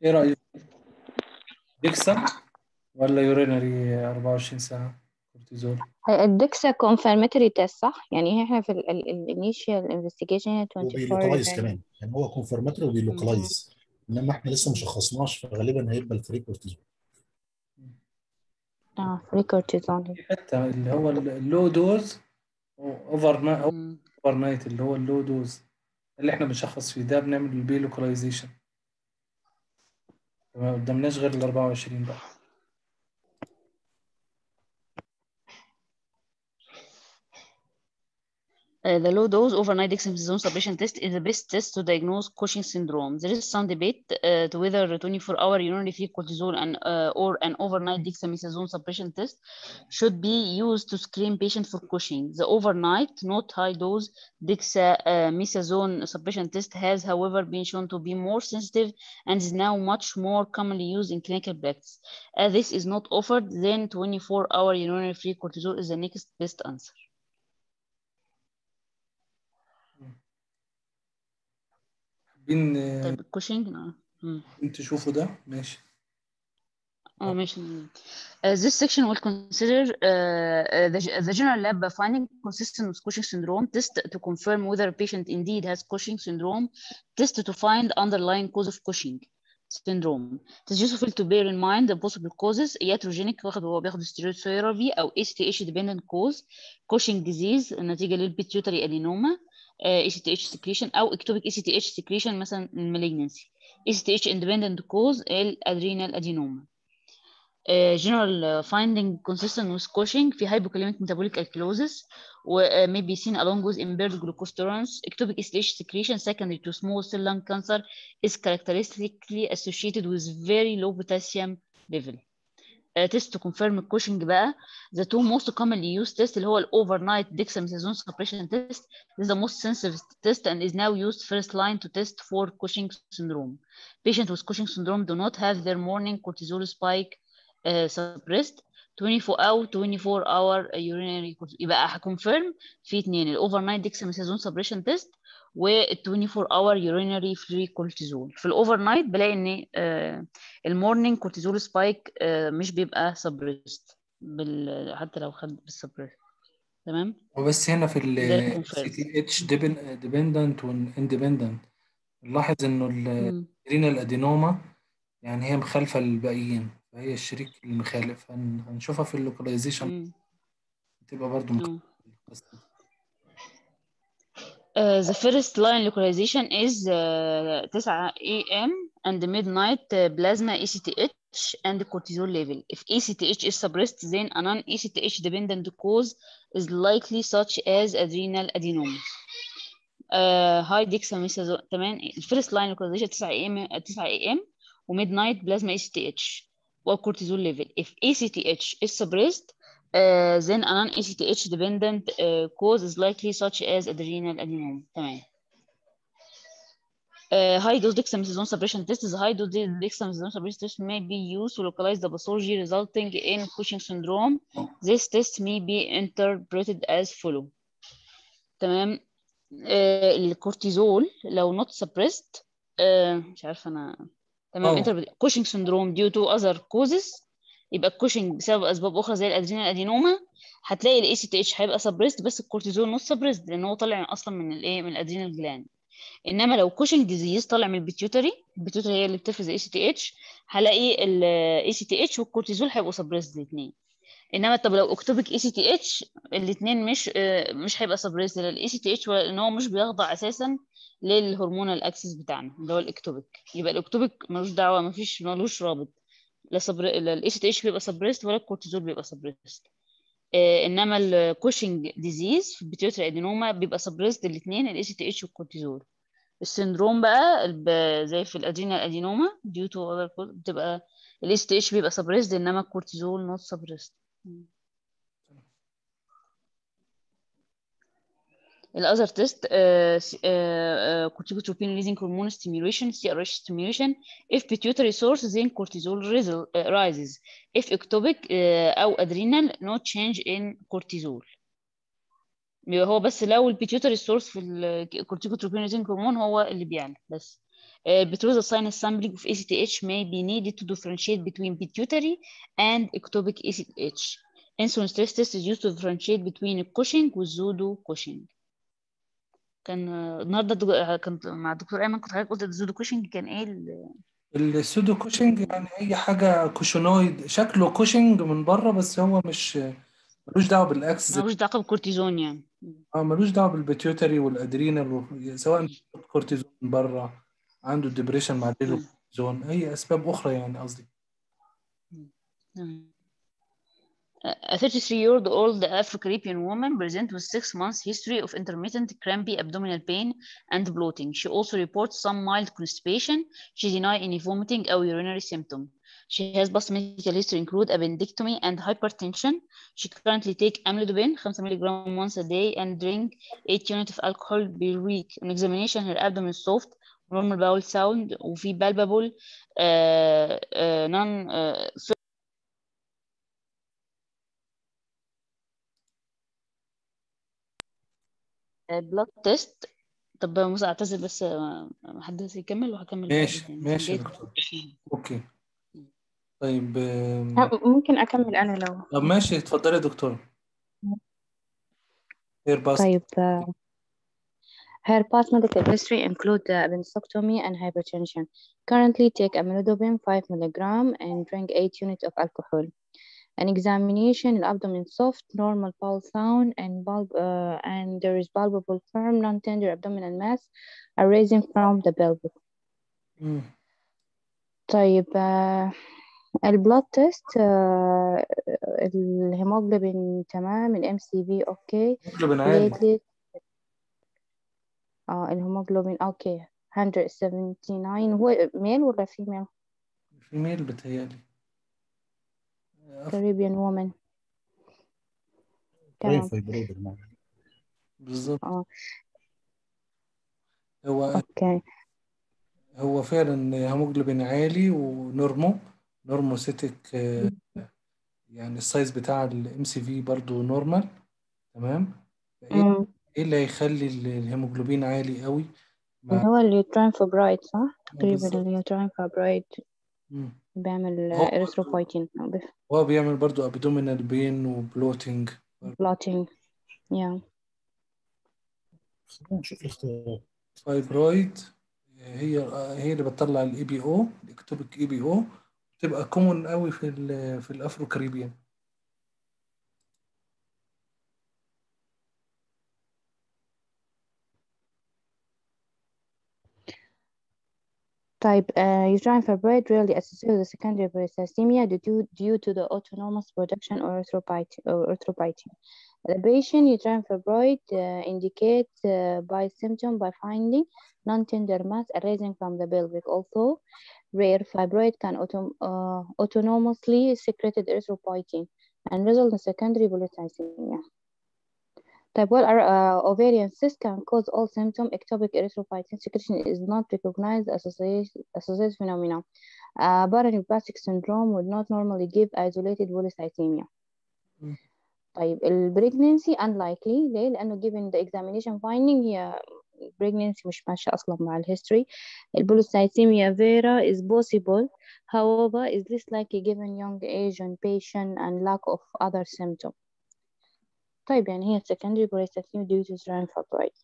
ايه رأيك ديكسا ولا يورينري 24 ساعة كورتيزول الدكسا كونفirmatory تيست صح؟ يعني احنا في الانيشال انفستيجيشن 24 وبيلوكلايز يعني. كمان يعني هو كونفرماتوري وبيلوكلايز انما احنا لسه ما شخصناش فغالبا هيبقى الفري كورتيزون اه فري كورتيزون في حتة اللي هو اللو دوز اوفر مم. اوفر نايت اللي هو اللو دوز اللي احنا بنشخص فيه ده بنعمل البي لوكاليزيشن ما قدامناش غير ال 24 بقى Uh, the low dose overnight dexamethasone suppression test is the best test to diagnose Cushing syndrome. There is some debate uh, to whether a 24-hour urinary free cortisol and uh, or an overnight dexamethasone suppression test should be used to screen patients for Cushing. The overnight, not high-dose dexamethasone suppression test has, however, been shown to be more sensitive and is now much more commonly used in clinical practice. As this is not offered, then 24-hour urinary free cortisol is the next best answer. حابين آه، طيب الكوشنج اه مم. تشوفوا ده ماشي اه ماشي Uh, this section will consider uh, uh, the, the general lab finding consistent with Cushing syndrome, test to confirm whether a patient indeed has Cushing syndrome, test to find underlying cause of Cushing syndrome. It is useful to bear in mind the possible causes iatrogenic واخد وهو بياخد steroid therapy أو ACTH dependent cause, Cushing disease نتيجة للبيتيوتري adenoma, uh, ACTH secretion أو ectopic ACTH secretion مثلا malignancy. ACTH independent cause الادرينال adenoma. Uh, general uh, finding consistent with Cushing في hypokalemic metabolic alkalosis و uh, may be seen along with impaired glucose tolerance. Ectopic STH secretion secondary to small cell lung cancer is characteristically associated with very low potassium level. Uh, test to confirm Cushing بقى the two most commonly used tests اللي هو ال overnight dexamethasone suppression test this is the most sensitive test and is now used first line to test for Cushing syndrome. Patients with Cushing syndrome do not have their morning cortisol spike uh, suppressed 24 hour 24 hour urinary cortisol. يبقى هكونفيرم في اتنين ال overnight dexamethasone suppression test وال 24 hour urinary free cortisol في الاوفر نايت بلاقي ان آه المورنينج كورتيزول سبايك آه مش بيبقى suppressed بال حتى لو خد بالسبريس تمام وبس هنا في ده ال confirm. سي تي اتش ديبندنت والاندبندنت نلاحظ انه مم. الرينال ادينوما يعني هي مخالفة للباقيين فهي الشريك المخالف هن- هنشوفها في اللوكاليزيشن مم. تبقى برضو مم. مخالفة Uh, the first line localization is uh, 9 a.m. and midnight uh, plasma ACTH and cortisol level. If ACTH is suppressed, then a non-ACTH dependent cause is likely such as adrenal adenoma. Uh, high dexamethasone تمام الفيرست لاين localization 9 a.m. 9 a.m. وميدنايت بلازما ACTH والcortisol level. If ACTH is suppressed, uh, then a non-ACTH dependent uh, cause is likely such as adrenal adenoma. تمام. Uh, high dose dexamethasone suppression test is high dose dexamethasone suppression test may be used to localize the pathology resulting in Cushing syndrome. This test may be interpreted as follow. تمام آه الكورتيزول لو not suppressed آه مش عارفه انا تمام اه. انت كوشنج syndrome due to other causes يبقى الكوشنج بسبب اسباب اخرى زي الادرينال ادينوما هتلاقي الاي سي تي اتش هيبقى suppressed بس الكورتيزول نوت suppressed لان هو طالع اصلا من الايه من الادرينال جلاند انما لو كوشنج ديزيز طالع من البيتيوتري البيتيوتري هي اللي بتفرز الاي سي تي اتش هلاقي الاي سي تي اتش والكورتيزول هيبقوا suppressed الاثنين انما طب لو اكتوبيك اي سي تي اتش الاثنين مش آه، مش هيبقى سبريس للاي سي تي اتش لان هو مش بيخضع اساسا للهرمونال اكسس بتاعنا اللي هو الاكتوبيك يبقى الاكتوبيك ملوش دعوه مفيش ملوش رابط لا صبر لا الاي سي تي اتش بيبقى سبريست ولا الكورتيزول بيبقى سبريست آه انما الكوشنج ديزيز في البيتيوتري ادينوما بيبقى سبريست الاثنين الاي سي تي اتش والكورتيزول السندروم بقى الب- زي في الادرينال ادينوما ديو تو بتبقى الاي سي تي اتش بيبقى سبريست انما الكورتيزول نوت سبريست الأذر تيست corticotropin releasing hormone stimulation CRH stimulation if pituitary source then cortisol resol- uh, rises if ectopic uh, أو adrenal no change in cortisol يبقى هو بس لو البيتيوتري سورس في الكورتيكوتروبين ريليزنج هرمون هو اللي بيعلى بس Uh, Petrosa sinus sampling of ACTH may be needed to differentiate between pituitary and ectopic ACTH. Insulin stress test is used to differentiate between الكوشنج والزودو كوشنج. كان آه، النهارده الدك- آه، كنت مع الدكتور ايمن كنت حضرتك قلت الزودو كوشنج كان ايه ال- السودو كوشنج يعني اي حاجه كوشنويد شكله كوشنج من بره بس هو مش ملوش دعوه بالاكسس ملوش دعوه بالكورتيزون يعني اه ملوش دعوه بالبيتيوتري والادرينال و- سواء كورتيزون من بره عنده ديبريشن مع مم. كورتيزون اي اسباب اخرى يعني قصدي تمام. A 33-year-old Afro-Caribbean woman present with six months history of intermittent crampy abdominal pain and bloating. She also reports some mild constipation. She denied any vomiting or urinary symptom. She has past medical history include appendectomy and hypertension. She currently take amlodipine 5 mg once a day and drink 8 units of alcohol per week. On examination, her abdomen is soft, normal bowel sound, وفي palpable uh, uh, non uh, بلاد تيست طب يا موسى اعتذر بس آه، حد يكمل وهكمل بعدين ماشي يعني ماشي يا جاي- دكتور اوكي طيب آم، ها، ممكن أكمل أنا لو طب ماشي اتفضلي يا دكتور هير باست طيب uh, her past medical history include uh, appendectomy and hypertension. Currently take amlodipine 5 milligram and drink 8 units of alcohol. An examination, abdomen soft, normal pulse sound, and bulb, uh, and there is palpable firm, non-tender abdominal mass arising from the pelvic. مم. طيب uh, البلاد تيست uh, الهيموجلوبين تمام الام سي في اوكي مطلب عالي platelet اه الهيموجلوبين اوكي 179 هو ميل ولا فيميل في ميل بتهيألي Caribbean woman باين تمام فايبرويد يا جماعه بالظبط اه هو اوكي هو فعلا هيموجلوبين عالي ونورمو نورموسيتك آه، يعني السايز بتاع الام سي في برضه نورمال تمام فايه أمم. ايه اللي هيخلي ال- الهيموجلوبين عالي قوي اللي مع هو اليوتراين فبرايد صح آه، تقريبا بالظبط اليوتراين فبرايد مم. بيعمل هو اريثروبويتين هو بيعمل برضه ابدومينال بين وبلوتنج بلوتينج يا خلينا نشوف الاختيارات فايبرويد هي هي اللي بتطلع الاي بي او الاكتوبيك اي بي او بتبقى كومون قوي في ال في الافرو كاريبيان طيب uh, uterine fibroid rarely associated with secondary polycythemia due, due to the autonomous production or erythropoietin. Or erythropoietin. The patient uterine fibroid uh, indicate uh, by symptom by finding non-tender mass arising from the pelvic. Although rare fibroid can auto, uh, autonomously secrete erythropoietin and result in secondary polycythemia. طيب well, uh, ovarian cyst can cause all symptom ectopic erythropoietin secretion is not recognized associated associated phenomena. Uh, paraneoplastic syndrome would not normally give isolated polycythemia. مم. طيب ال pregnancy unlikely ليه؟ لأنه given the examination finding هي pregnancy مش ماشية أصلا مع ال history ال polycythemia vera is possible however is less likely given young age and patient and lack of other symptom طيب يعني هي secondary polycythemia due to uterine fibroid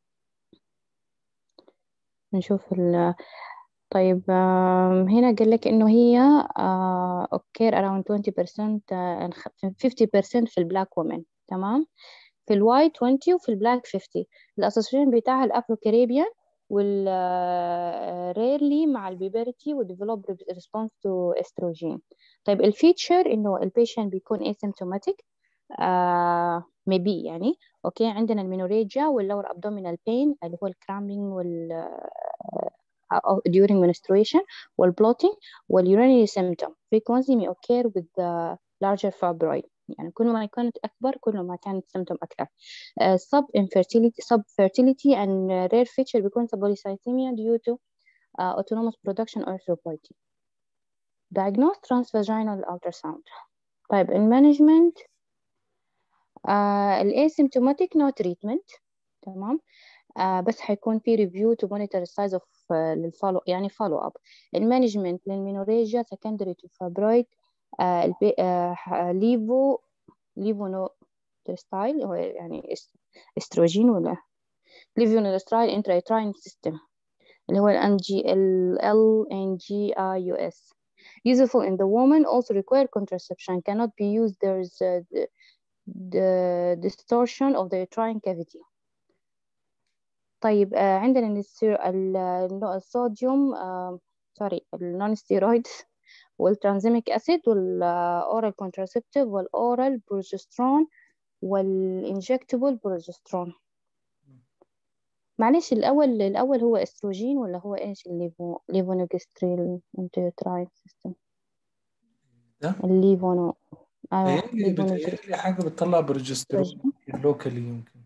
نشوف ال طيب آم، هنا قال لك إنه هي آه، occur around 20% آه، 50% في البلاك women تمام في الوايت 20 وفي البلاك 50 الاسوسيشن بتاعها الافرو كاريبيان وال ريرلي مع البيبرتي وديفلوب ريسبونس تو استروجين طيب الفيتشر انه البيشنت بيكون asymptomatic آه maybe يعني اوكي عندنا المينوريجيا واللور abdominal pain اللي هو الكرامبينج وال آه، during menstruation والبلوتينج والurinary symptom frequency may occur with the larger fibroid يعني كل ما كانت أكبر كل ما كانت symptom أكثر uh, sub infertility sub fertility and uh, rare feature بيكون polycythemia due to uh, autonomous production or erythropoietin diagnose transvaginal ultrasound طيب in management uh, asymptomatic no treatment تمام آه بس حيكون في ريفيو تو مونيتور السايز اوف للفولو يعني فولو اب المانجمنت للمينوريجيا سكندري تو فابرويد آه البي آه ليفو ليفو نو ستايل هو يعني استروجين ولا ليفو ستايل انترايتراين سيستم اللي هو ال NG ال LNGIUS useful in the woman also require contraception cannot be used there's uh, the, the distortion of the uterine cavity طيب آه عندنا السير- ال- ال- الصوديوم آه سوري النون ستيرويد والترانزيميك اسيد والاورال كونتراسبتيف والاورال بروجسترون والانجكتبل بروجسترون معلش الاول الاول هو استروجين ولا هو ايش الليفو ليفونوجستريل انتيوتراين سيستم ده الليفونو ايوه بتهيألي ليفونوجستريل بتهيألي حاجة بتطلع بروجسترون لوكالي يمكن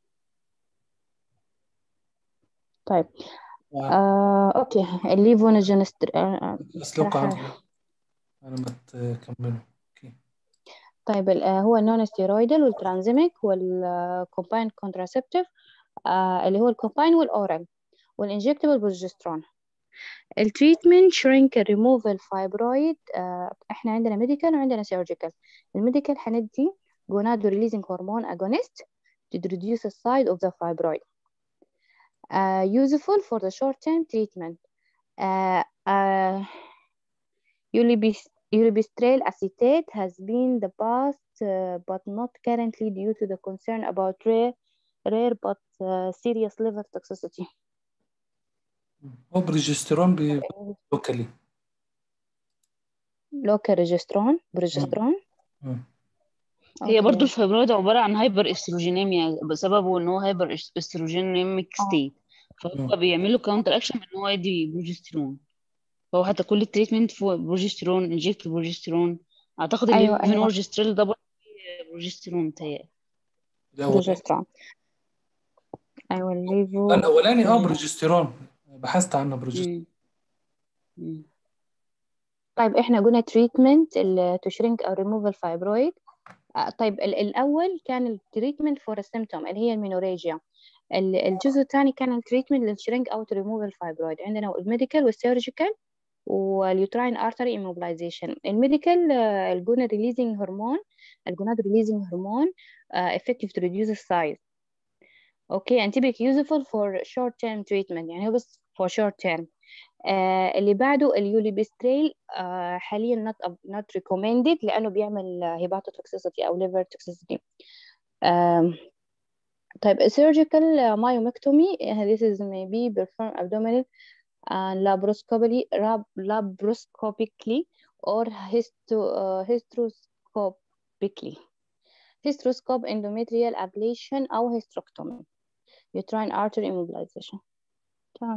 طيب آه، آه، اوكي الليفونوجينستر آه، آه، أسلوك صراحة عندي أنا ما تكمله أوكي طيب ال- آه، هو النون ستيرويدال والترانزيميك والكومباين كونتراسبتيف اللي هو الكومباين والاورال والانجكتبل بروجسترون التريتمنت شرينك ريموفال فايبرويد احنا عندنا ميديكال وعندنا سيرجيكال الميديكال هندي جونادو ريليزنج هرمون اجونست to reduce the size of the fibroid uh, useful for the short term treatment uh, uh, ulibis- ulibistral acetate has been the past uh, but not currently due to the concern about rare rare but uh, serious liver toxicity هو بروجسترون بي- لوكالي local progesterone progesterone مم. هي برضو اوكي الفيبرويد عبارة عن هايبر استروجينيميا بسببه ان هو هايبر استروجينيميك اه ستيت فهو مم. بيعمل له كاونتر اكشن بان هو يدي بروجسترون فهو حتى كل التريتمنت فوق بروجسترون انجكت بروجسترون اعتقد ايوه ايوه الليفينورجستريل ده برضه فيه بروجسترون متهيألي الأولاني بروجسترون ايوه الليفو الأولاني أه مم. بروجسترون بحثت عنه بروجسترون مم. مم. طيب احنا قلنا treatment ال to shrink or remove الفايبرويد آه، طيب ال- الأول كان التريتمنت فور السيمتوم اللي هي المينوريجيا ال- الجزء الثاني كان التريتمنت للشرينك أو to remove الفايبرويد عندنا الميديكال والسيرجيكال واليوتراين ارتري immobilization الميديكال الجوناد ريليزنج هرمون الجوناد ريليزنج هرمون effective to reduce the size اوكي and typically useful for short term treatment يعني هو بس for short term آه اللي بعده اليوليبستريل آه حاليا not, not recommended لأنه بيعمل hepatotoxicity أو liver toxicity آم، طيب surgical uh, myomectomy uh, this is maybe performed abdominal and laparoscopically lab- laparoscopically or histo uh, hysteroscopically hysteroscope endometrial ablation أو hysterectomy uterine artery immobilization تمام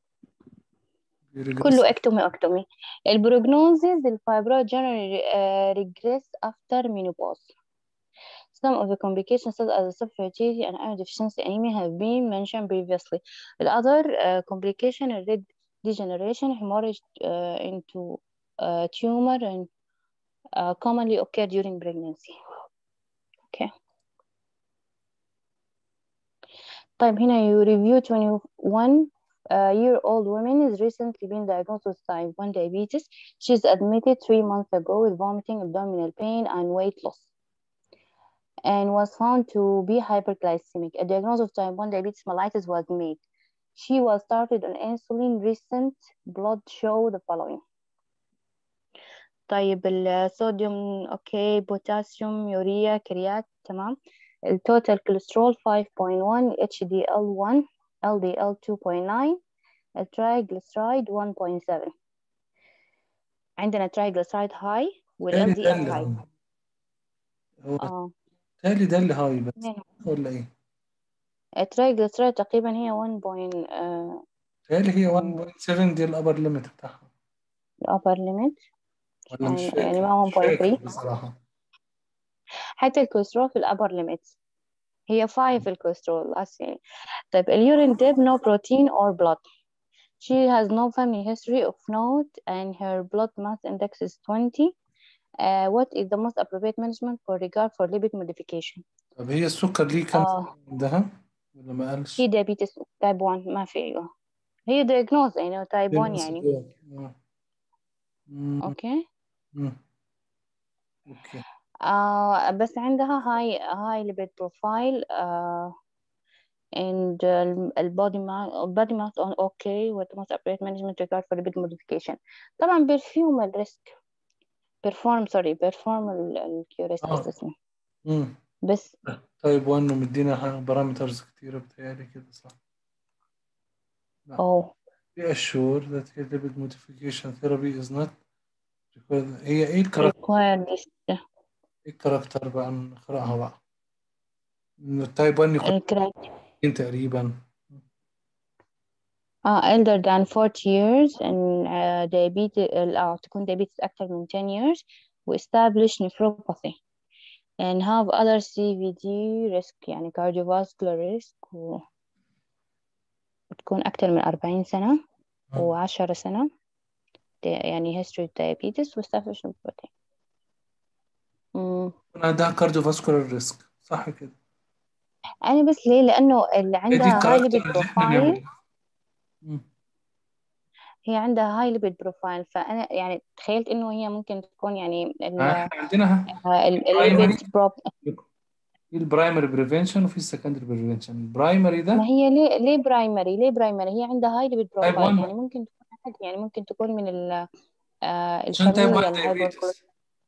كله اكتومي اكتومي البروجنوزيس الفايبرويد generally uh, regress after menopause Some of the complications such as subfertility and iron deficiency anemia have been mentioned previously. The other uh, complication is red degeneration, hemorrhage uh, into uh, tumor and uh, commonly occur during pregnancy. Okay. طيب هنا you review 21 uh, year old woman is recently been diagnosed with type 1 diabetes. She's admitted three months ago with vomiting, abdominal pain, and weight loss. and was found to be hyperglycemic. A diagnosis of type 1 diabetes mellitus was made. She was started on insulin. Recent blood show the following. طيب الصوديوم اوكي بوتاسيوم يوريا كريات تمام التوتال كوليسترول 5.1 HDL1 LDL 2.9 الترايجليسرايد 1.7 عندنا ترايجليسرايد هاي وال تالي ده LDL اللي هاي هاي هو اه تالي ده اللي هاي بس هنا ولا ايه؟ الترايجليسرايد تقريبا هي 1. point آه تالي هي مم، 1.7 دي الأبر ليميت بتاعها الأبر ليميت ولا مش يعني يعني فاكر ما مش فاكر 1.3 بصراحة حتى الكوليسترول في الأبر ليميت هي 5 الكوليسترول أصلي طيب اليورين dip no protein or blood she has no family history of note and her blood mass index is 20 uh, what is the most appropriate management for regard for lipid modification طب هي السكر ليه كام آه عندها؟ ولا ما قالش هي diabetes type 1 ما في أيوة هي diagnose يعني type 1 بس يعني دول. آه. مم. أوكي مم. اوكي آه بس عندها هاي هاي lipid profile آه and ال- البودي ما البودي ماس on okay with most appropriate management regard for lipid modification طبعا perfume الريسك perform sorry perform ال ال QRS اه assessment مم. بس طيب وانه مدينا بارامترز كتيرة بتهيألي كده صح لا أو reassure that a lipid modification therapy is not required هي ايه الكاركتر required this ايه الكاركتر بقى نقرأها بقى إنه التايب 1 يكون الكرايتيريا تقريبا اه elder than 40 years and uh, diabetes أو تكون diabetes أكثر من 10 years و establish nephropathy and have other CVD risk يعني cardiovascular risk و... وتكون أكثر من 40 سنة آه. و10 سنة د- يعني history of diabetes و establish nephropathy مم. يكون عندها كارديوفاسكولار ريسك صح كده أنا بس ليه لأنه اللي هي دي عندها high الكاركتر lipid اللي احنا profile نعمله مم. هي عندها هاي ليبيد بروفايل فأنا يعني تخيلت إنه هي ممكن تكون يعني ال احنا عندنا الليبيد برايمري بروب في البرايمري بريفنشن وفي السكندري بريفنشن البرايمري ما ده هي ليه ليه برايمري ليه برايمري هي عندها هاي ليبيد تايب بروفايل 1 يعني ممكن تكون عادي يعني ممكن تكون من ال آه عشان تايب 1 الفاميليا دايابيتس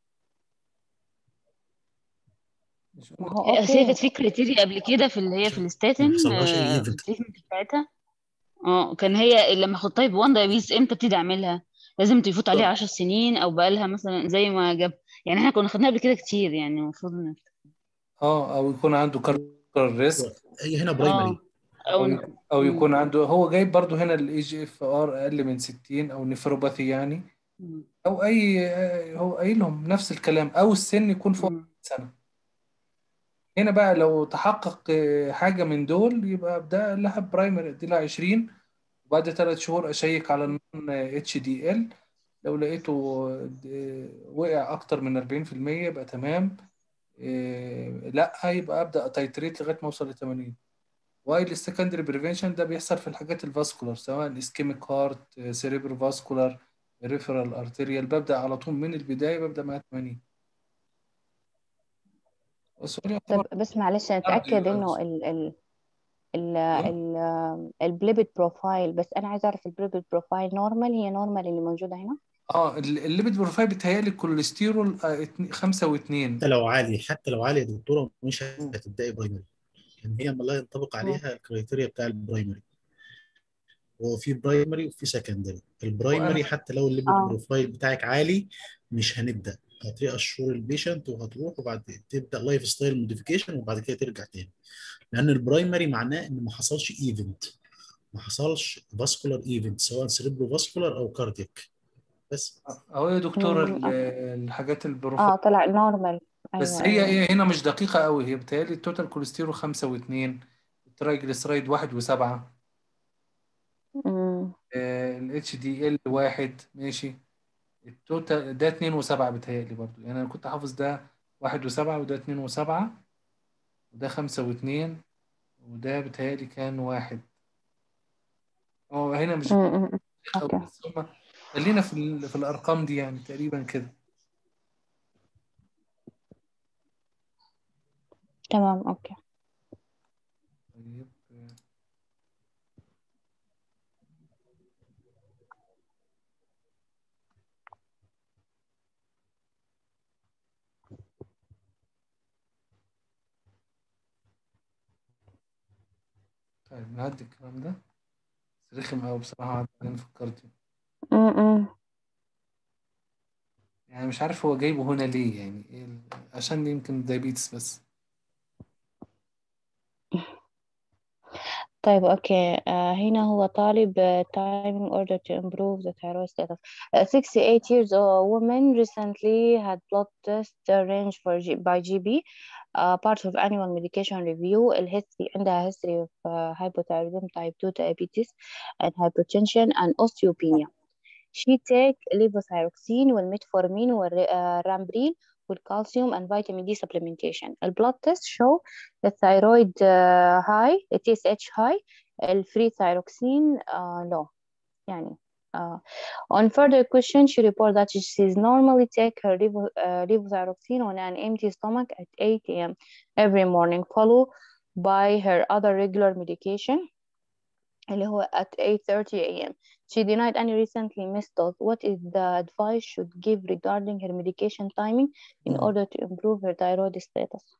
ما هو بس هي أوكي كانت في كريتيريا قبل كده في اللي هي في عشان ما الستاتين يحصلهاش اي آه، في ايفنت التريتمنت بتاعتها اه كان هي لما اخد تايب 1 دايابيتس امتى ابتدي اعملها لازم تفوت عليها 10 سنين او بقالها مثلا زي ما جاب يعني احنا كنا خدناها قبل كده كتير يعني المفروض ان اه او يكون عنده كارديوفاسكولار ريسك هي هنا اه برايمري او او يك- او مم. يكون عنده هو جايب برضو هنا الاي جي اف ار اقل من 60 او نفروباثي يعني مم. او اي آه، هو قايل لهم نفس الكلام او السن يكون فوق مم. سنه هنا بقى لو تحقق آه، حاجه من دول يبقى ابدا لها برايمري ادي لها 20 وبعد ثلاث شهور اشيك على النون اتش دي ال لو لقيته آه، وقع اكتر من 40% يبقى تمام آه، لا يبقى ابدا تايتريت لغايه ما اوصل ل 80 وايل السكندري بريفنشن ده بيحصل في الحاجات الفاسكولار سواء اسكيميك هارت سيريبرو فاسكولار ريفرال ارتيريال ببدا على طول من البدايه ببدا مع 80 والسؤال يعتبر طب بس معلش كارديو أتأكد يعني إنه ال ال ال ايوه ال البليبيد بروفايل بس أنا عايزة أعرف البليبيد بروفايل نورمال هي نورمال اللي موجودة هنا اه ال- الليبيد بروفايل بيتهيألي الكوليسترول آه، اتنين- خمسة واتنين حتى لو عالي حتى لو عالي يا دكتوره مش هتبداي برايمري يعني هي ما لا ينطبق مم. عليها الكريتيريا بتاع البرايمري هو في برايمري وفي سكندري وانا البرايمري حتى لو الليبيد اه بروفايل بتاعك عالي مش هنبدا هتريق الشهور البيشنت وهتروح وبعد تبدا لايف ستايل موديفيكيشن وبعد كده ترجع تاني لان البرايمري معناه ان ما حصلش ايفنت ما حصلش فاسكولار ايفنت سواء سيريبرو فاسكولار او كاردياك بس اهو يا دكتور مم. ال- أوكي. الحاجات البروفايل اه طلع نورمال بس أيوة هي أيوة هي هنا مش دقيقة قوي هي بتهيألي التوتال كوليسترول خمسة واتنين الترايجليسرايد واحد وسبعة مم. الاتش دي ال واحد ماشي التوتال ده اتنين وسبعة بتهيألي برضو يعني أنا كنت حافظ ده واحد وسبعة وده اتنين وسبعة وده خمسة واتنين وده بتهيألي كان واحد هو هنا مش مم. مم. دقيق قوي أوكي بس هما خلينا في ال- في الأرقام دي يعني تقريبا كده تمام أوكي طيب طيب نعدي الكلام ده بس رخم قوي بصراحة بعدين فكرت مم. مم. يعني مش عارف هو جايبه هنا ليه يعني إيه ال- عشان يمكن دايبيتس بس طيب أوكي آه هنا هو طالب uh, time in order to improve the thyroid status. A 68 years old woman recently had blood test arranged for G by GB uh, part of annual medication review. الهيستوري عندها history of uh, hypothyroidism type 2 diabetes and hypertension and osteopenia. She take levothyroxine والميتفورمين والرامبريل والكالسيوم and vitamin D supplementation البلاد تيست show الثايرويد uh, high ال TSH high الفري ثايروكسين uh, low يعني uh, on further question she report that she normally take her levo, uh, levothyroxine on an empty stomach at 8 a.m. every morning followed by her other regular medication اللي هو at 8:30 a.m. She denied any recently missed dose. What is the advice should give regarding her medication timing in مم. order to improve her thyroid status?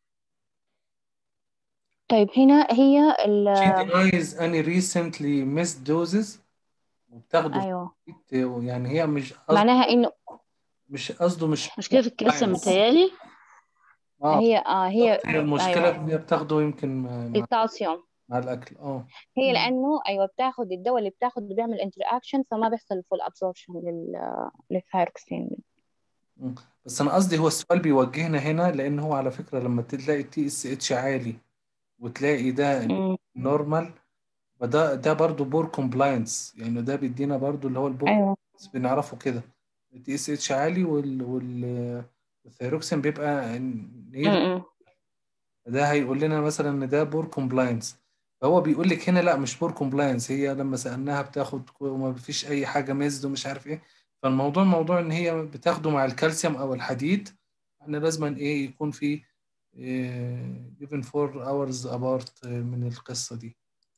طيب هنا هي ال she denies any recently missed doses وبتاخده في أيوه البيت، يعني هي مش قصده معناها إنه مش قصده مش مشكلة في الكالسيوم Science. متهيألي اه هي آه هي هي المشكلة أيوه إن هي بتاخده يمكن مع, مع, الكالسيوم مع الأكل اه هي مم. لأنه أيوه بتاخد الدواء اللي بتاخده بيعمل interaction فما بيحصل full absorption لل للثايروكسين مم. بس أنا قصدي هو السؤال بيوجهنا هنا لأن هو على فكرة لما تلاقي التي اس اتش عالي وتلاقي ده مم. نورمال فده ده برضه بور كومبلاينس يعني ده بيدينا برضه اللي هو البور أيوه compliance بنعرفه كده التي اس اتش عالي وال وال والثيروكسين بيبقى نير مم. ده هيقول لنا مثلا ان ده بور كومبلاينس فهو بيقول لك هنا لا مش بور كومبلاينس هي لما سألناها بتاخد وما فيش اي حاجه مزد ومش عارف ايه فالموضوع موضوع ان هي بتاخده مع الكالسيوم او الحديد ان لازم ايه يكون في إيه given 4 hours apart من القصه دي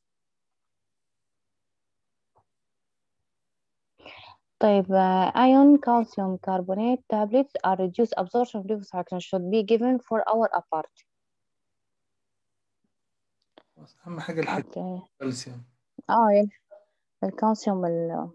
طيب uh, iron calcium carbonate tablets are reduced absorption of levothyroxine should be given for hour apart بس اهم حاجه الحديد اوكي والكالسيوم اه ال- الكالسيوم ال...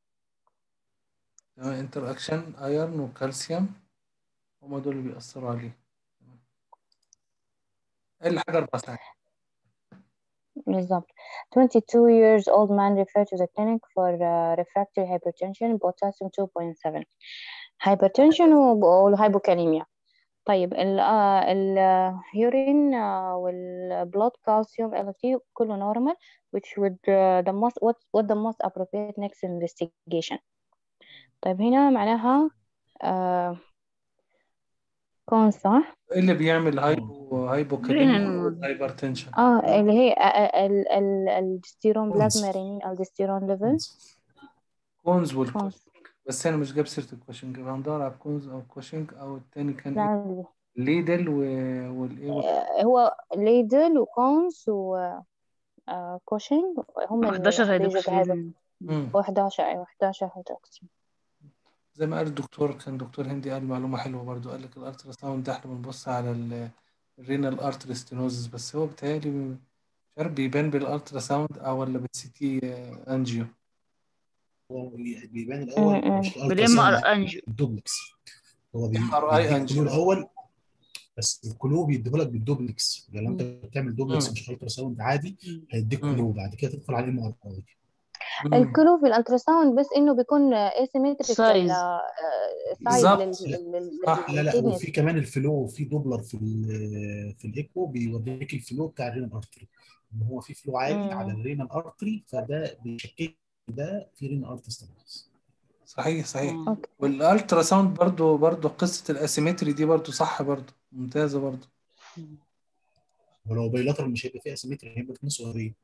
تمام انتر اكشن ايرن وكالسيوم هما دول اللي بيأثروا عليه تمام. اقل حاجه اربع ساعات بالظبط 22 years old man referred to the clinic for uh, refractory hypertension potassium 2.7 hypertension والهايبوكاليميا طيب ال آه، ال urine آه، والبلود calcium LFT كله normal which would uh, the most what what the most appropriate next investigation طيب هنا معناها آه كون صح ايه اللي بيعمل هايبو هايبوكاليميا هايبرتنشن اه اللي هي آه، آه، ال ال الدستيرون كونز. بلازما رينين الدستيرون ليفل كونز والكوشنج كونز بس انا مش جاب سيره الكوشنج يبقى هندور على الكونز او الكوشنج او التاني كان ايه لا ليدل و... والايه وال- آه، هو ليدل وكونز و آه، كوشنج هم 11 اللي بيجوا بهذا هيدروكسيل مم. و11 ايوه 11 هيدروكسي زي ما قال الدكتور كان دكتور هندي قال معلومه حلوه برضو قال لك الالترا ساوند ده احنا بنبص على ال- الرينال ارتري ستينوزس بس هو بيتهيألي مش عارف بيبان بالالترا ساوند او ولا بالسي تي انجيو هو بي- بيبان الاول م- م. مش الالترا بالام ساوند ار انجيو الدوبلكس هو بي- ام ار اي بيديك انجيو كلو الاول بس الكلو بيديهولك بالدوبلكس يعني لو انت مم. بتعمل دوبلكس مم. مش الترا ساوند عادي مم. هيديك مم. كلو بعد كده تدخل على الام ار اي مم. الكلو في الالتراساوند بس انه بيكون اسيمتريك سايز سايز بالظبط صح لا لا للكدنس وفي كمان الفلو في دوبلر في ال- في الايكو بيوريك الفلو بتاع الرينال ارتري ان هو في فلو عالي على الرينال ارتري فده بيشكك ده في رينال ارتري ستابلايز صحيح صحيح مم. اوكي والالترا ساوند برضو برضو قصه الاسيمتري دي برضو صح برضو ممتازه برضو ولو بايلاترال مش هيبقى فيه اسيمتري هيبقى اتنين صغيرين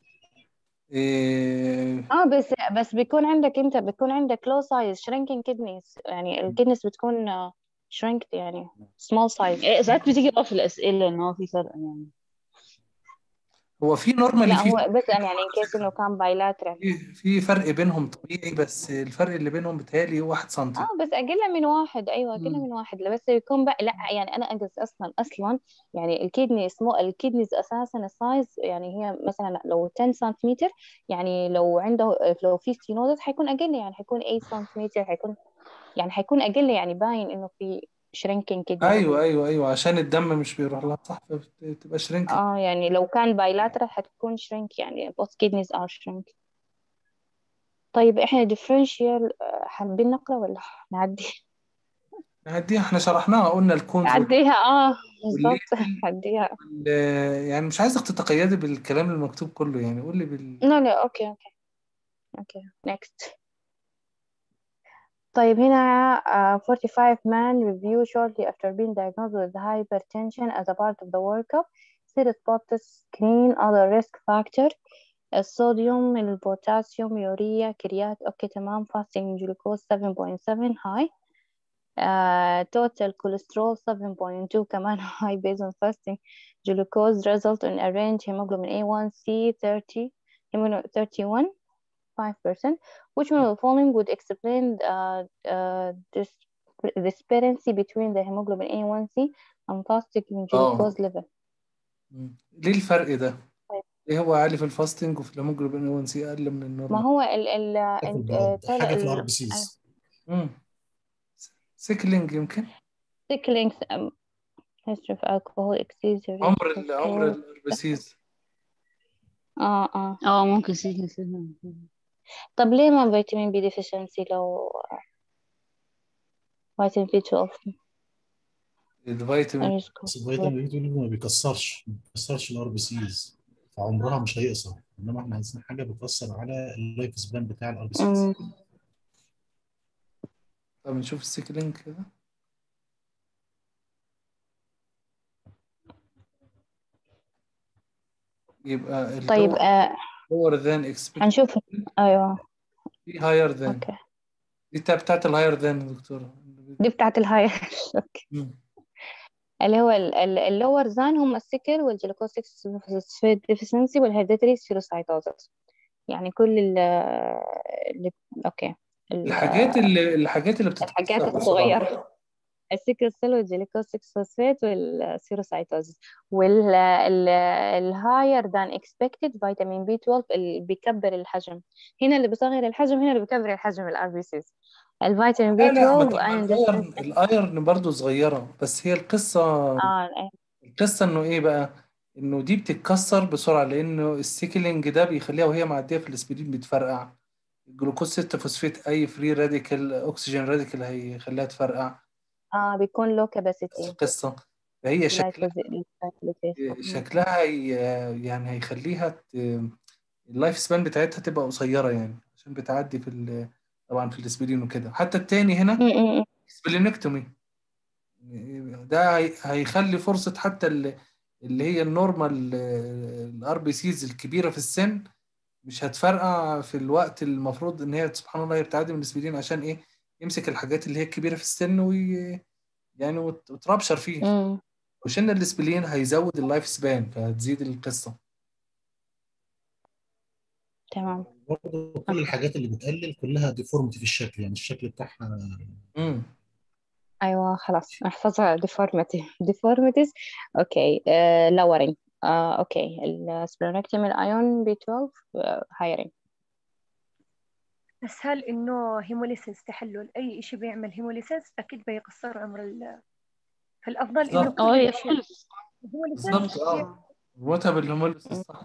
إيه اه بس بس بيكون عندك انت بيكون عندك لو سايز شرينكينج كدنيز يعني الكدنس بتكون شرينكد يعني سمول سايز إيه، ساعات بتيجي اه في الاسئله ان هو في فرق يعني هو في نورمالي لا في هو بس يعني ان كيس انه كان بايلاترال في في فرق بينهم طبيعي بس الفرق اللي بينهم بيتهيألي واحد سنتي اه بس اقل من واحد ايوه اقل مم. من واحد لا بس يكون بقى لا يعني انا اقصد اصلا اصلا يعني الكدني سمو الكدنيز اساسا السايز يعني هي مثلا لو 10 سنتيمتر يعني لو عنده لو في ستينوزس حيكون اقل يعني حيكون 8 سنتيمتر حيكون يعني حيكون اقل يعني باين انه في شرينكينج كدني ايوه ايوه ايوه عشان الدم مش بيروح لها صح فبتبقى شرينك اه يعني لو كان بايلاترال حتكون شرينك يعني both kidneys are shrink طيب احنا differential آه، حابين نقرا ولا نعدي دي احنا شرحناها قلنا الكونز وال- نعديها اه والليل بالظبط نعديها وال- يعني مش عايزك تتقيدي بالكلام المكتوب كله يعني قولي بال لا لا اوكي اوكي اوكي next طيب هنا uh, 45 man review shortly after being diagnosed with hypertension as a part of the workup still spot to screen other risk factor الصوديوم البوتاسيوم يوريا كريات اوكي تمام fasting glucose 7.7 high uh, total cholesterol 7.2 كمان high based on fasting glucose result in a range hemoglobin A1C 30 hemoglobin 31 5%, which one of the following would explain uh, uh, this disparity between the hemoglobin A1C and fasting glucose level. مم. ليه الفرق ده؟ طيب. ليه هو عالي في الفاستنج وفي الهيموجلوبين 1 سي اقل من ما النورمال؟ هو ال ال في ال البلد طالع حاجه في ال- الار بي سيز مم. سيكلينج يمكن sickling um, history of alcohol excess عمر ال عمر الاربسيز اه اه اه ممكن سيكل سيكل طب ليه ما فيتامين بي deficiency لو فيتامين بي 12 الفيتامين risk بس الفيتامين بي 12 ما بيكسرش ما بيكسرش الار بي سيز فعمرها مش هيقصر انما احنا عايزين حاجه بتاثر على اللايف سبان بتاع الار بي سيز أمم. طب نشوف السيكلينج كده يبقى ال طيب آه lower than expected هنشوف ايوه في higher than اوكي دي بتاع- بتاعت الهاير than يا دكتورة دي بتاعت الهاي اوكي مم. اللي هو اللور زان هم السكر والجلوكوز 6 فوسفات ديفيشنسي والهيريديتري سيروسايتوزس يعني كل ال اللي اوكي ال- الحاجات اللي الحاجات اللي الحاجات بتتكسر بسرعة الصغيرة السكر سيل والجلوكوز 6 فوسفات والسيروسايتوزس والهاير ذان اكسبكتد فيتامين بي 12 اللي بيكبر الحجم هنا اللي بيصغر الحجم هنا اللي بيكبر الحجم الار بي سيز الفيتامين بي لا لا ما 12 طب وايرون الايرن الايرن برضه صغيرة بس هي القصة اه القصة انه ايه بقى انه دي بتتكسر بسرعة لانه السيكلينج ده بيخليها وهي معدية في الاسبرين بتفرقع الجلوكوز 6 فوسفات اي فري راديكال اكسجين راديكال هيخليها تفرقع اه بيكون لو نفس كاباسيتي القصة فهي شكلها لايكوزيشن شكلها هي يعني هيخليها ت- اللايف سبان بتاعتها تبقى قصيرة يعني عشان بتعدي في ال- طبعا في الاسبرين وكده حتى التاني هنا سبلينكتومي ده هي- هيخلي فرصة حتى ال- اللي هي النورمال الار بي سيز الكبيرة في السن مش هتفرقع في الوقت المفروض ان هي سبحان الله هي بتعدي من الاسبرين عشان ايه يمسك الحاجات اللي هي الكبيرة في السن وي يعني وت- وتربشر فيه وشلنا الاسبلين هيزود اللايف سبان فهتزيد القصة تمام برضه كل الحاجات اللي بتقلل كلها ديفورمتي في الشكل يعني الشكل بتاعها امم ايوه خلاص احفظها deformity deformities اوكي آه lowering آه اوكي السبلينكتومي الايون بي 12 آه higher بس هل انه هيموليسيس تحلل اي اشي بيعمل هيموليسيس اكيد بيقصر عمر ال فالافضل انه بالظبط. كل اه هي الاشياء خلص الهيموليسيس بالظبط اه واتها بالهيموليسيس صح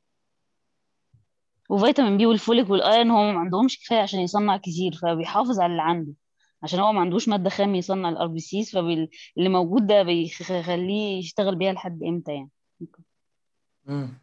وفيتامين بي والفوليك والايرون هو ما عندهمش كفايه عشان يصنع كتير فبيحافظ على اللي عنده عشان هو ما عندوش ماده خام يصنع الار بي سيز فاللي موجود ده بيخليه يشتغل بيها لحد امتى يعني امم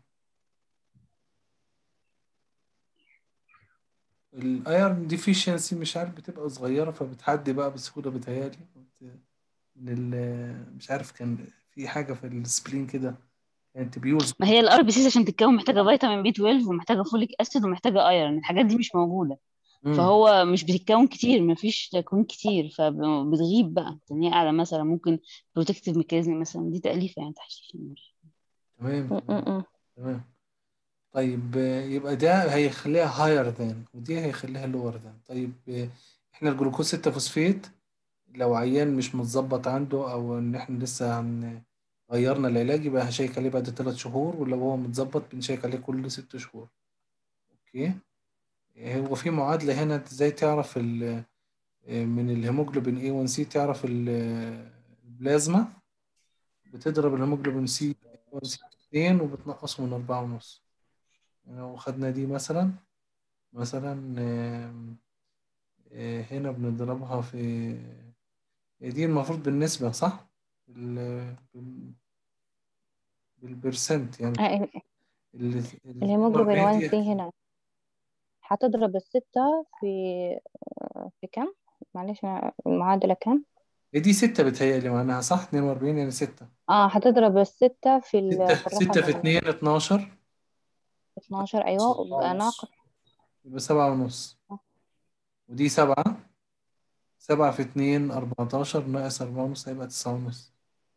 الايرون ديفيشنسي مش عارف بتبقى صغيرة فبتعدي بقى بسهولة بتهيالي بت- من ال مش عارف كان في حاجة في السبلين كده كانت بيولز ما هي الار بي سيز عشان تتكون محتاجه فيتامين بي 12 ومحتاجه فوليك اسيد ومحتاجه ايرون الحاجات دي مش موجوده مم. فهو مش بتتكون كتير ما فيش تكوين كتير فبتغيب بقى تانية قاعده مثلا ممكن بروتكتيف ميكانيزم مثلا دي تأليفة يعني تحشيش تمام تمام تمام طيب آه، يبقى ده هيخليها هاير ذان ودي هيخليها لور ذان طيب آه، احنا الجلوكوز 6 فوسفات لو عيان مش متظبط عنده او ان احنا لسه هن- غيرنا العلاج يبقى هشيك عليه بعد ثلاث شهور ولو هو متظبط بنشيك عليه كل ست شهور اوكي آه، هو في معادلة هنا ازاي تعرف ال- آه، من الهيموجلوبين A1C تعرف ال- آه، البلازما بتضرب الهيموجلوبين سي 2 وبتنقصه من أربعة ونص يعني لو خدنا دي مثلا مثلا آم، آه، هنا بنضربها في هي دي المفروض بالنسبة صح؟ بال... بال... بالبرسنت يعني آه، ال- ال- الهيموجلوبين 42 1 دي سي هنا هتضرب الستة في في كم؟ معلش أنا المعادلة كام؟ هي دي ستة بتهيألي معناها صح 42 يعني ستة اه هتضرب الستة في ال ستة في ستة في الرقم اتنين 12 12 أيوة وبقى ناقص يبقى سبعة ونص ودي سبعة سبعة في اتنين أربعتاشر ناقص أربعة ونص هيبقى تسعة ونص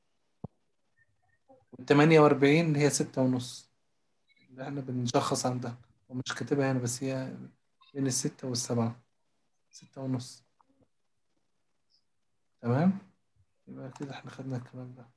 والتمانية وأربعين هي ستة ونص اللي احنا بنشخص عندها ومش كاتبها هنا بس هي بين الستة والسبعة ستة ونص تمام يبقى كده احنا خدنا الكلام ده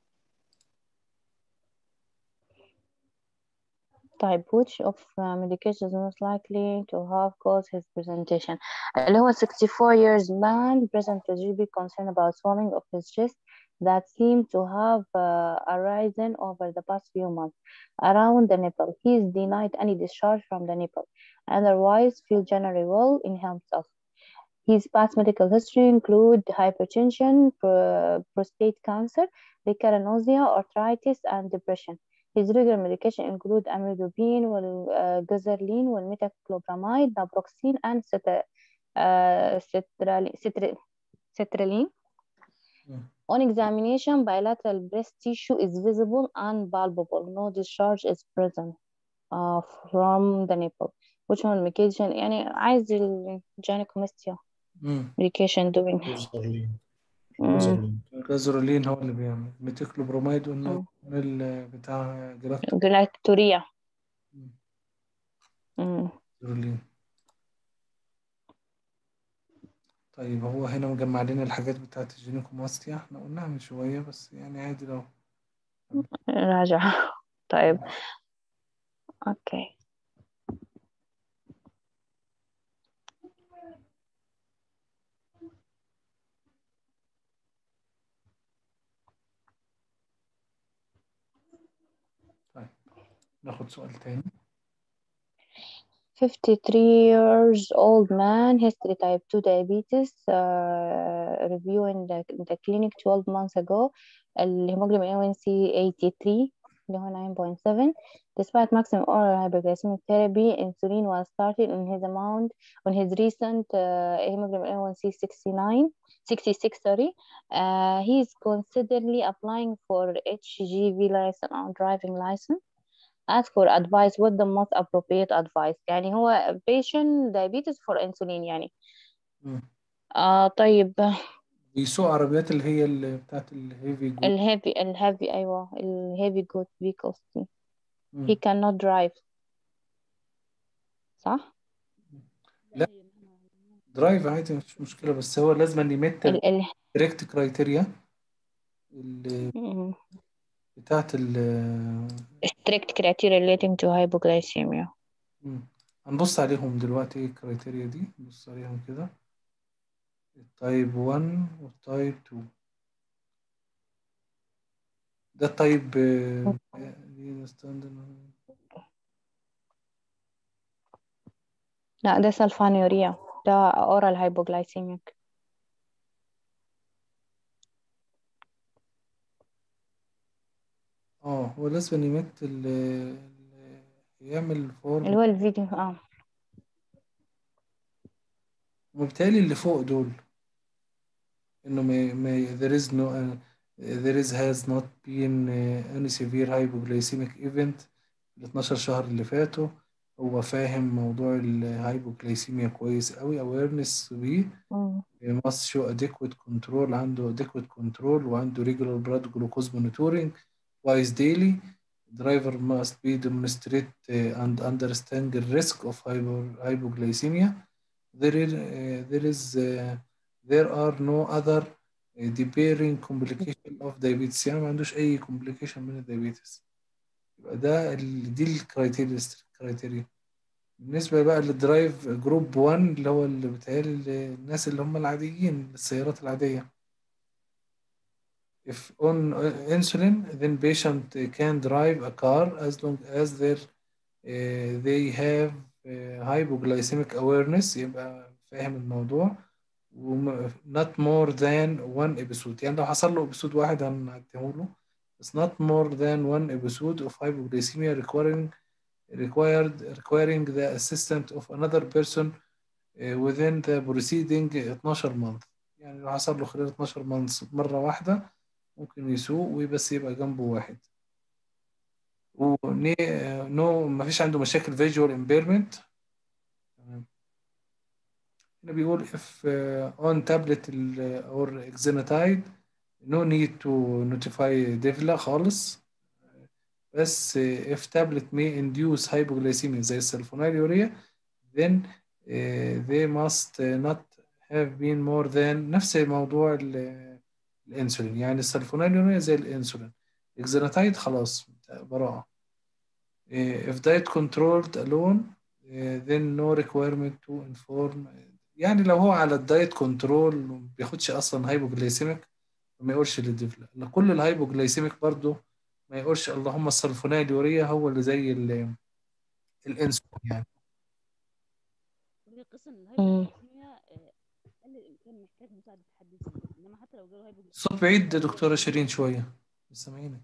طيب which of uh, medication is most likely to have caused his presentation اللي هو 64 years man present with GP concern about swelling of his chest that seemed to have uh, arisen over the past few months around the nipple. He is denied any discharge from the nipple. Otherwise, feel generally well in himself. His past medical history include hypertension, pro- prostate cancer, recurrent nausea, arthritis, and depression. His regular medication include amlodipine, والجزرلين, والmetoclopramide, naproxen, and cetr- uh, cetrali- cetr- cetraline. مم. On examination, bilateral breast tissue is visible and palpable. No discharge is present uh, from the nipple. Which one medication يعني عايز الجينيكومستيا مم. medication doing جوزرلين مم. جوزرلين الجازولين هو اللي بيعمل ميتيكلوبروميد قلنا مم. ال- بتاع جلاكتو جلاكتوريا مم. مم. جازولين طيب هو هنا مجمع لنا الحاجات بتاعت الجينيكوماستيا احنا قلناها من شوية بس يعني عادي لو راجع طيب اوكي طيب ناخد سؤال تاني 53 years old man history type 2 diabetes uh, review in the, in the clinic 12 months ago الهيموجلوبين A1C 83 اللي هو 9.7 despite maximum oral hyperglycemic therapy insulin was started on his amount on his recent uh, hemoglobin A1C 69 66 sorry uh, he is considerably applying for HGV license or driving license ask for advice what the most appropriate advice يعني هو patient diabetes for insulin يعني مم. آه طيب بيسوق عربيات اللي هي اللي بتاعت الهيفي جود الهيفي الهيفي أيوة الهيفي جود vehicles دي he مم. cannot drive صح؟ لا درايف عادي مش مشكلة بس هو لازم يمت ال ال الكوريكت كرايتيريا اللي مم. بتاعت ال strict criteria relating to hypoglycemia مم. هنبص عليهم دلوقتي ايه الكرايتيريا دي نبص عليهم كده التايب 1 والتايب 2 ده التايب آه، دي ستاندرد لا ده سلفانيوريا ده oral hypoglycemic اه هو لازم يمت ال ال- يعمل اللي فور هو الفيديو اه وبالتالي اللي فوق دول انه ما ما there is no uh, there is has not been uh, any severe hypoglycemic event ال 12 شهر اللي فاتوا هو فاهم موضوع الهايبوغليسيميا كويس قوي awareness بيه مم. must show adequate control عنده adequate control وعنده regular blood glucose monitoring twice daily driver must be demonstrate uh, and understand the risk of hypo- hypoglycemia there is uh, there is uh, there are no other uh, deterring complication of diabetes يعني ما عندوش اي complication من الدايابيتس يبقى ده ال- دي الكرايتيريا الكرايتيريا بالنسبة بقى للدرايف جروب 1 اللي هو اللي بيتهيألي الناس اللي هم العاديين السيارات العادية if on insulin then patient can drive a car as long as their uh, they have uh, hypoglycemic awareness يبقى فاهم الموضوع وم- not more than one episode يعني لو حصل له episode واحد هنعديه له بس not more than one episode of hypoglycemia requiring required requiring the assistance of another person uh, within the preceding 12 month يعني لو حصل له خلال 12 مانس مرة واحدة ممكن يسوق وبس يبقى جنبه واحد وني نو ما فيش عنده مشاكل فيجوال امبيرمنت تمام هنا بيقول if uh, on tablet ال- or exenatide no need to notify DEVLA خالص بس uh, if tablet may induce hypoglycemia زي السلفونيلوريا then uh, they must uh, not have been more than نفس موضوع ال- الانسولين يعني السلفونيلوريا زي الانسولين اكزيناتايد خلاص براءة if diet controlled alone uh, then no requirement to inform يعني لو هو على الدايت كنترول ما بياخدش اصلا هايبوجلايسيميك ما يقولش للدفلة كل الهايبوجلايسيميك برضو ما يقولش اللهم السلفونيلوريا هو اللي زي ال- الانسولين يعني هي القصه ان مم. الهايبوغليكيميا آه، اقل الامكان محتاج مساعده حد ذاتي انما حتى لو جاله هايبوغليكيميا الصوت بعيد يا دكتورة شيرين شوية مش سامعينك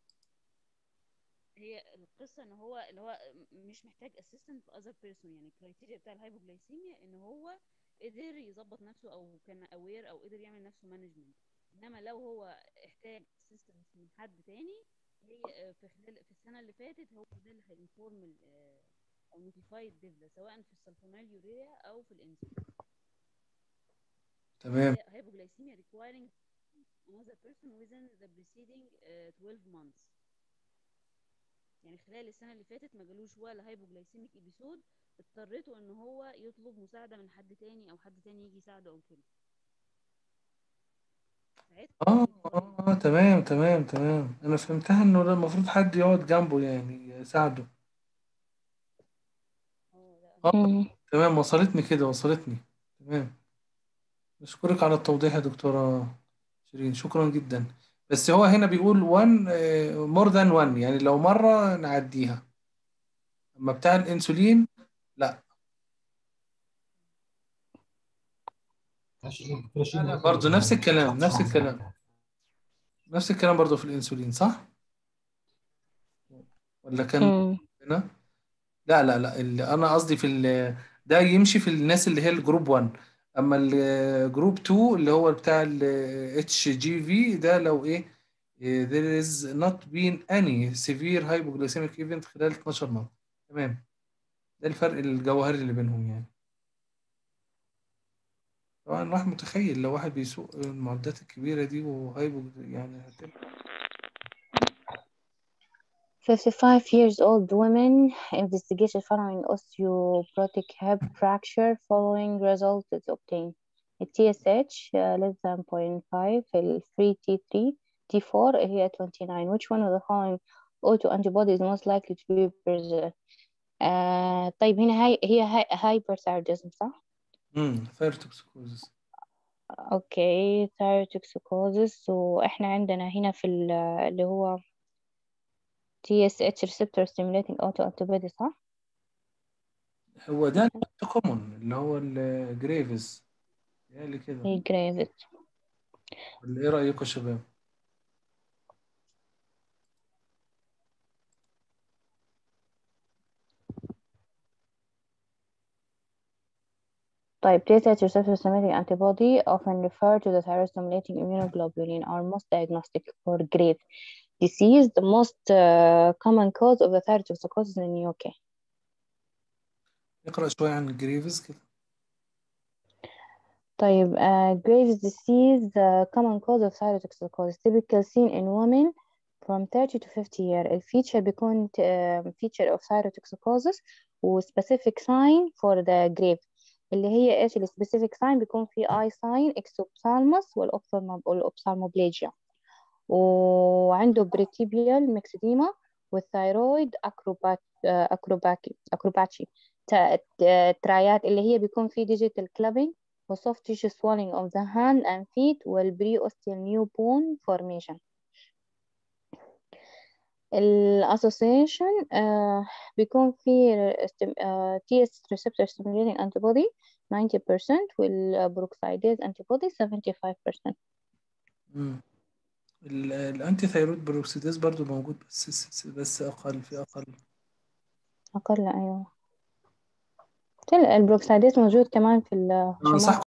هي القصه ان هو اللي هو مش محتاج اسيستنت في اذر بيرسون يعني الكرايتيريا بتاع الهايبوغليسيميا ان هو قدر يظبط نفسه او كان اوير او قدر يعمل نفسه مانجمنت انما لو هو احتاج اسيستنت من حد تاني هي آه، في خلال في السنه اللي فاتت هو ده اللي هينفورم او نوتيفايد ديفلا سواء في السلفونيل يوريا او في الانسولين تمام hypoglycemia requiring another person within the preceding uh, 12 months يعني خلال السنة اللي فاتت ما جالوش ولا هايبوجلايسيميك ابيسود اضطريته ان هو يطلب مساعدة من حد تاني او حد تاني يجي يساعده او كده ساعتها اه notify. اه تمام تمام تمام انا فهمتها انه ده المفروض حد يقعد جنبه يعني يساعده اه لا اه مم. تمام وصلتني كده وصلتني تمام نشكرك على التوضيح يا دكتورة شيرين شكرا جدا بس هو هنا بيقول 1 مور ذان 1 يعني لو مرة نعديها اما بتاع الانسولين لا لا لا برضه نفس الكلام نفس الكلام نفس الكلام برضه في الانسولين صح ولا كان مم. هنا لا لا لا اللي انا قصدي في ال- ده يمشي في الناس اللي هي الجروب 1 اما الجروب 2 اللي هو بتاع ال اتش جي في ده لو ايه إيه، there is not been any severe hypoglycemic event خلال 12 مرة تمام ده الفرق الجوهري اللي بينهم يعني طبعا الواحد متخيل لو واحد بيسوق المعدات الكبيرة دي وهايبو يعني هتبقى 55 years old women investigation following osteoporotic hip fracture following result is obtained. ال TSH uh, less than 0.5 ال free T3 T4 هي 29 which one of the following autoantibody is most likely to be present آه طيب هنا هاي هي هاي hyperthyroidism صح؟ امم ثايروتوكسيكوزس اوكي thyrotoxicosis واحنا عندنا هنا في ال- اللي هو TSH receptor stimulating autoantibody صح؟ هو ده كومون اللي هو الجريفز يعني كده هي جريفت ولا ايه رأيكم يا شباب؟ طيب TSH receptor stimulating antibody often refer to the thyroid stimulating immunoglobulin are most diagnostic for grave disease the most uh, common cause of the thyrotoxicosis in the UK نقرأ شوية عن الجريفز كده طيب uh, Graves disease uh, common cause of thyrotoxicosis typically seen in women from 30 to 50 year الفيتشر بيكون uh, feature of thyrotoxicosis و specific sign for the grave اللي هي ايش ال specific sign بيكون في eye sign exophthalmos والophthalmo- والophthalmoplegia وعنده بريتيبيال ميكسيديما والثايرويد أكروبات أكروباكي أكروباتشي تا- تا- ترايات اللي هي بيكون في digital clubbing و soft tissue swelling of the hand and feet والبري osteal new bone formation ال association آه بيكون في st- آه TS receptor stimulating antibody 90% والبروكسيديز antibody 75% امم ال- الانتي ثايرويد بروكسيداز برضو موجود بس بس اقل في اقل أقل أيوة البروكسيديز موجود كمان في انا الهرمون انصحكم